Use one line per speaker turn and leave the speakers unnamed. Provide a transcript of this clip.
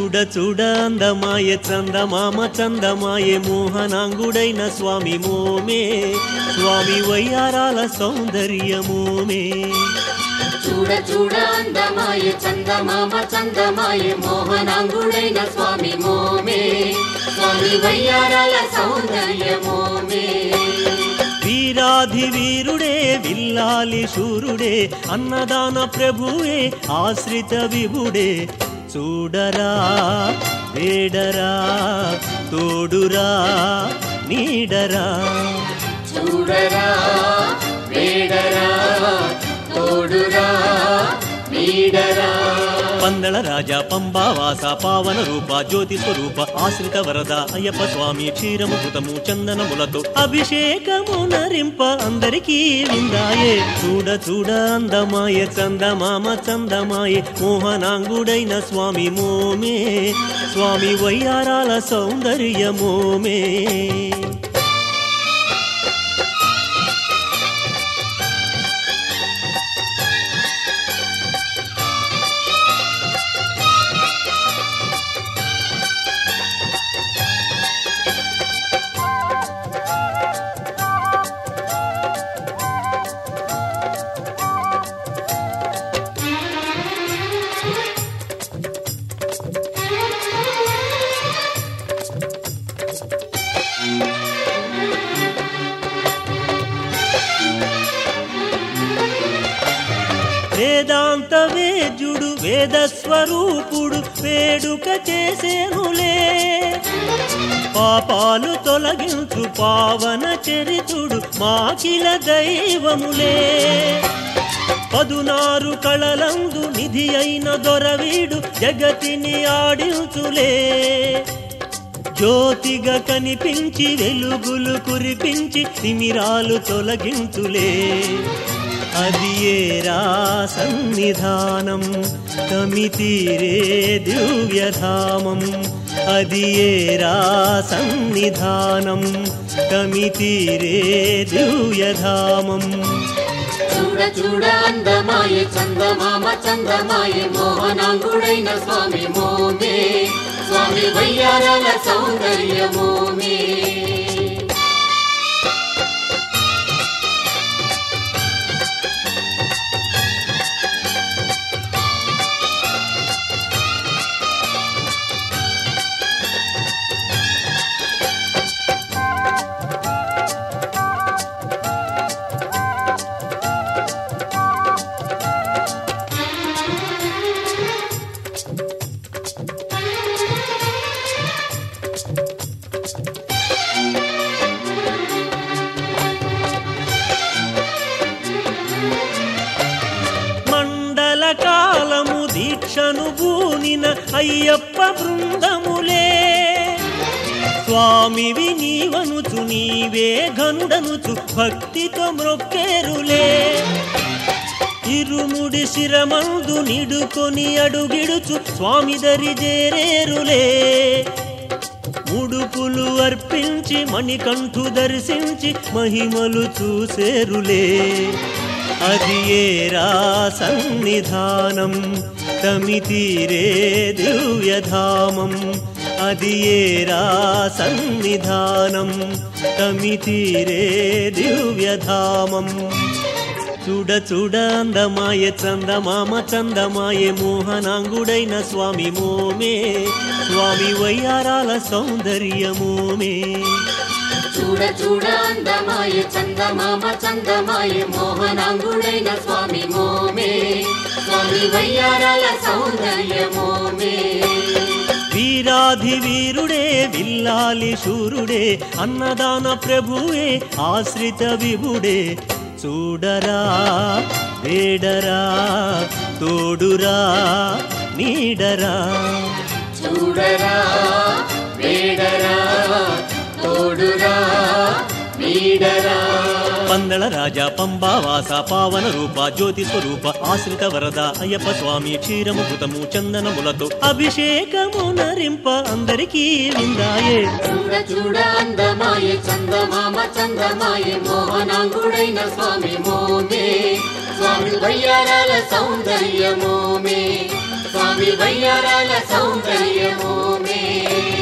చూడ చూడ అందమాయే చందమామ చందమాయే మోహనాంగుడైన స్వామి మోమే స్వామి వయ్యారాల సౌందర్యమోమే
చూడ చూడ అందమాయ చందమామ చందమాయ మోహనాంగుడైన స్వామి మోమే స్వామి వయ్యారాల సౌందర్యమోమే
వీరాధి వీరుడే విల్లాలి శూరుడే అన్నదాన ప్రభువే ఆశ్రిత విభుడే చూడరా వేడరా తోడురా నీడరా
చూడరా వేడరా తోడురా నీడరా
పందళ రాజా పంబావాస పావన రూప జ్యోతి స్వరూప ఆశ్రిత వరద అయ్యప్ప స్వామి క్షీరము కృతము చందనములతో అభిషేకము నరింప అందరికీ విందాయే చూడ చూడ అందమాయ చందమామ చందమాయే మోహనాంగుడైన స్వామి మోమే స్వామి వయ్యారాల సౌందర్యమోమే వేదాంత వేద్యుడు వేద స్వరూపుడు వేడుక చేసేనులే పాపాలు తొలగించు పావన చరితుడు మాకిల దైవములే పదునారు కళలందు నిధి అయిన దొరవీడు జగతిని ఆడించులే జ్యోతిగా కనిపించి వెలుగులు కురిపించి తిమిరాలు తొలగించులే అది ఏరా సన్నిధానం కమితీరే దివ్యధామం అది ఏరా సన్నిధానం కమితీరే దివ్యధామం
చూడ చూడ అందమాయ చందమామ చందమాయ మోహనాంగుడైన స్వామి మోమే స్వామి వయ్యారాల సౌందర్యమోమే
మండల కాలము దీక్షను బూనిన అయ్యప్ప బృందములే స్వామివి నీవనుచు నీవే ఘనుడనుచు భక్తితో మ్రొక్కేరులే ఇరుముడి శిరమందు నిడుకొని అడుగిడుచు స్వామి దరి చేరేరులే ముడుపులు అర్పించి మణికంఠు దర్శించి మహిమలు చూసేరులే అది ఏరా సన్నిధానం తమితీరే దివ్యధామం అది ఏరా సన్నిధానం తమితీరే దివ్యధామం చూడ చూడ అందమాయ చందమామ చందమాయే మోహనాంగుడైన స్వామి మోమే స్వామి వయ్యారాల సౌందర్యమోమే
చూడ చూడ అందమాయ చందమామ చందమాయ మోహనాంగుడైన స్వామి మోమే స్వామి వయ్యారాల సౌందర్యమోమే
వీరాధి వీరుడే విల్లాలి శూరుడే అన్నదాన ప్రభువే ఆశ్రిత విభుడే చూడరా వేడరా తోడురా నీడరా
చూడరా వేడరా తోడురా నీడరా
పందళ రాజా పంబావాస పావన రూప జ్యోతి స్వరూప ఆశ్రిత వరద అయ్యప్ప స్వామి క్షీరము కృతము చందనములతో అభిషేకము నరింప అందరికీ విందాయే
చూడ చూడ అందమాయ చందమామ చందమాయ మోహనాంగుడైన స్వామి మోమే స్వామి వయ్యారాల సౌందర్యమోమే స్వామి స్వామి వయ్యారాల సౌందర్యమోమే